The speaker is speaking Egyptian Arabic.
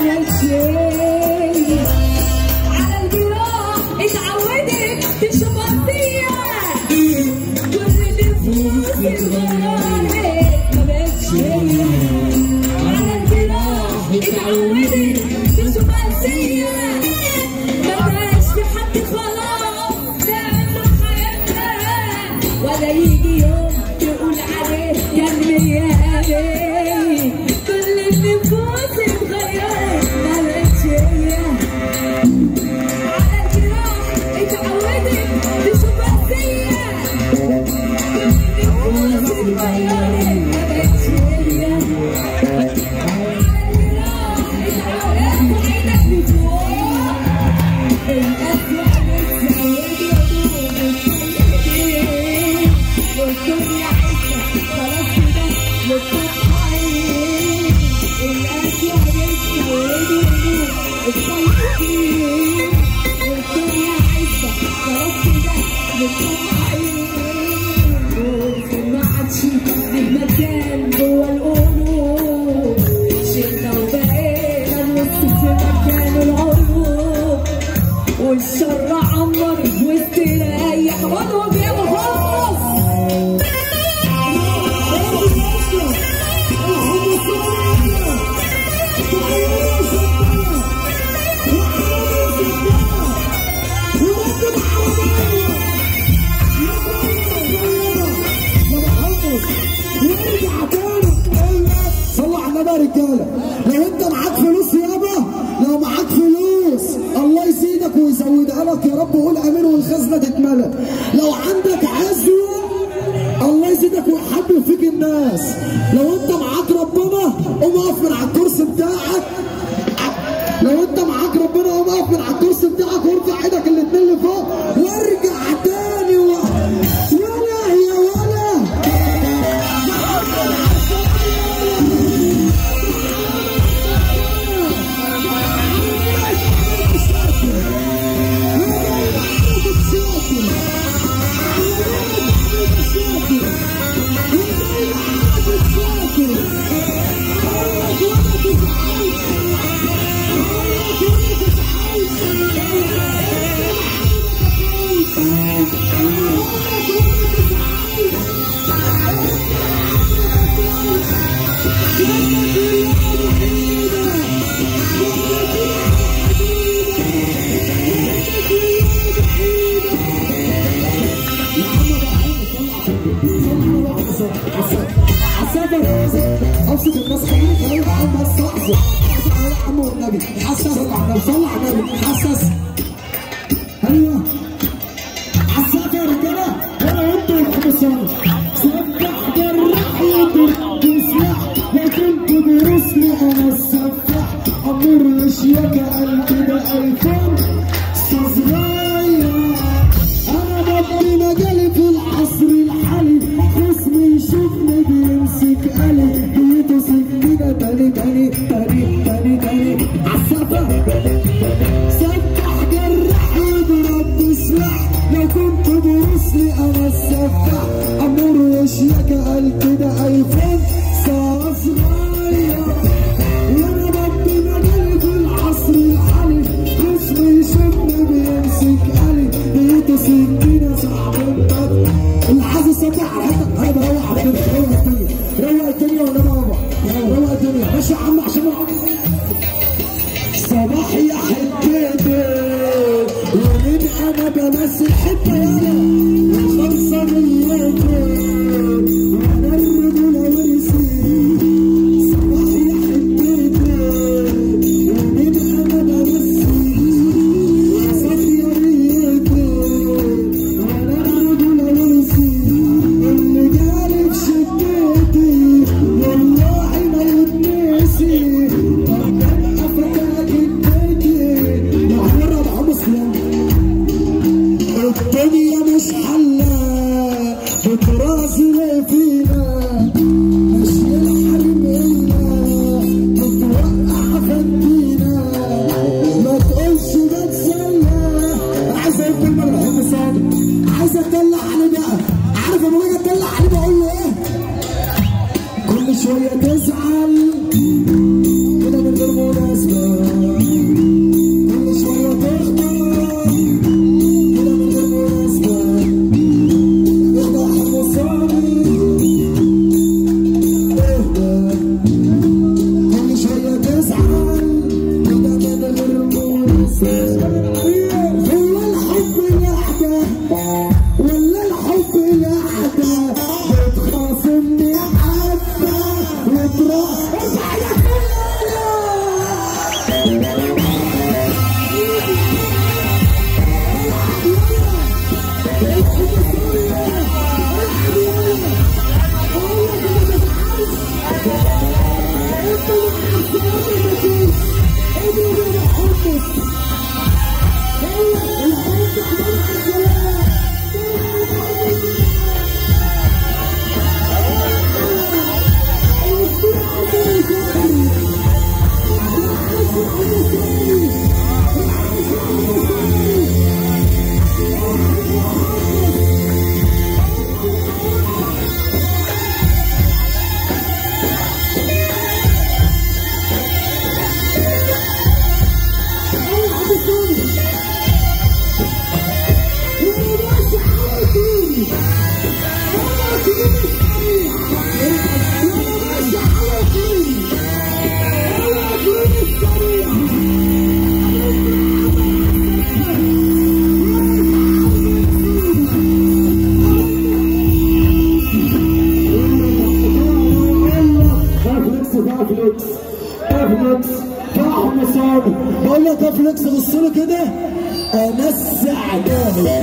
مالكش هي على الجراح اتعودت تشوف فيا كل نفوس اتغيرت ما بقتش هي على الجراح اتعودت تشوف فيا ما بقاش في حد خلاص تعمل حياتها ولا يجي يوم تقول عليه كان ميالي كل النفوس اتغيرت ما بقتش هي على الجراح اتعودت تشوف فيا النفوس اتغيرت ما بقتش هي على الجراح اتعودت عينك لفوق الأسوأ متزود والدنيا عايشة خلاص كده متطهرين الأسوأ متزود الطيبين والدنيا عايشة خلاص كده متطهرين ما عادش ليه مكان جوا القلوب شلنا وبقينا نبص في مكان العروب والشر عمر واستريح وانا بيابا خالص صلوا على النبي يا رجاله لو انت معاك فلوس يابا لو معاك فلوس الله يزيدك ويزودها لك يا رب قول امين والخزنه تتملى لو عندك عزوه الله يزيدك ويحبب فيك الناس لو انت معاك ربنا قوم اقف من على الكرسي بتاعك لو انت معاك ربنا قوم اقف من على الكرسي بتاعك وارفع ايدك الاتنين لفوق وارجع تاني و... ولا يا ولا ابسط الناس خليني خليني معاهم بس لحظه لحظه على عم والنبي حسس صلى على النبي صلى على النبي حسس ايوه حسات يا رجاله وانا انتوا اللي صار سبح جرح يضرب بسلاح لكن تدرس لي انا السفاح امر اشياك قلبي ده ايفون صغير انا بدي مجالي في العصر الحالي خصمي يشوفني بيمسك قلي بيده سكينه تاني تاني تاني تاني تاني عالسفه سفح جرح يضرب بسلاح لو كنت برسلي انا السفاح امر اشياك قال كده ايفون ساعه صغير وانا بدي مجالي في العصر الحالي خصمي يشوفني بيمسك قلي بيده سكينه صعب البطل اللي عايز يصدق على حته انا بروح على الدنيا روق الدنيا روق الدنيا ولا بابا روق الدنيا ماشي يا عم عشان صباح يا حتتي ومن انا بمثل حته يالا خلصه من وانا الرجوله ورثي صباح يا حتتي ومن انا بمثل صافيه ريتي وانا الرجوله ورثي اللي جالي في شدتي والله ما يتنسي طب ابقى فتاك الدنيا وعمرها بحب اسلام الدنيا مش حلة افلكس فحم صامي بقول لك افلكس بص له كده امسع جامد